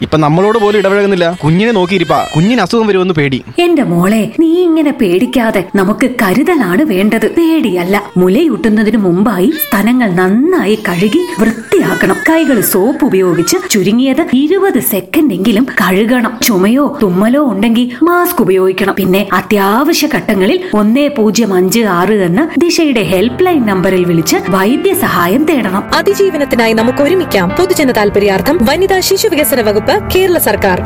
ഇപ്പൊ നമ്മളോട് പോലും ഇടപഴകുന്നില്ല കുഞ്ഞിനെ നോക്കിയിരിപ്പാ കുഞ്ഞിന് അസുഖം വരുമെന്ന് പേടി എന്റെ മോളെ നീ ഇങ്ങനെ പേടിക്കാതെ നമുക്ക് കരുതലാണ് വേണ്ടത് പേടിയല്ല മുലയൂട്ടുന്നതിന് മുമ്പായി സ്ഥലങ്ങൾ നന്നായി കഴുകി വൃത്തിയാക്കണം കൈകൾ സോപ്പ് ഉപയോഗിച്ച് ചുരുങ്ങിയത് ഇരുപത് സെക്കൻഡ് എങ്കിലും കഴുകണം ചുമയോ തുമ്മലോ ഉണ്ടെങ്കിൽ മാസ്ക് ഉപയോഗിക്കണം പിന്നെ അത്യാവശ്യ ഘട്ടങ്ങളിൽ ഒന്നേ പൂജ്യം അഞ്ച് ആറ് എന്ന ദിശയുടെ ഹെൽപ്പ് ലൈൻ നമ്പറിൽ വിളിച്ച് വൈദ്യസഹായം തേടണം അതിജീവനത്തിനായി നമുക്ക് ഒരുമിക്കാം പൊതുജന താൽപര്യാർത്ഥം വനിതാ ശിശു വികസന വകുപ്പ് കേരള സർക്കാർ